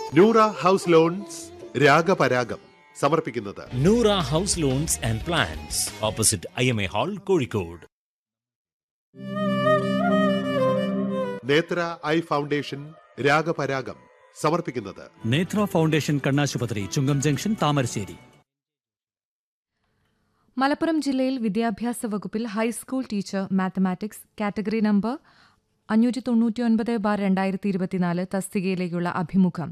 Noora house loans രാഗപരാഗം സമർപ്പിക്കുന്നത് നൂറ house loans and plans opposite I M A hall Kozhikode Nethra eye foundation രാഗപരാഗം സമർപ്പിക്കുന്നത് നേത്ര ഫൗണ്ടേഷൻ കണ്ണാശുപത്രി ചുങ്കം ജംഗ്ഷൻ താമരശ്ശേരി മലപ്പുറം ജില്ലയിൽ വിദ്യാഭ്യാസ വകുപ്പിൽ high school teacher mathematics category number അഞ്ഞൂറ്റി തൊണ്ണൂറ്റിയൊൻപത് ബാർ രണ്ടായിരത്തി ഇരുപത്തിനാല് തസ്തികയിലേക്കുള്ള അഭിമുഖം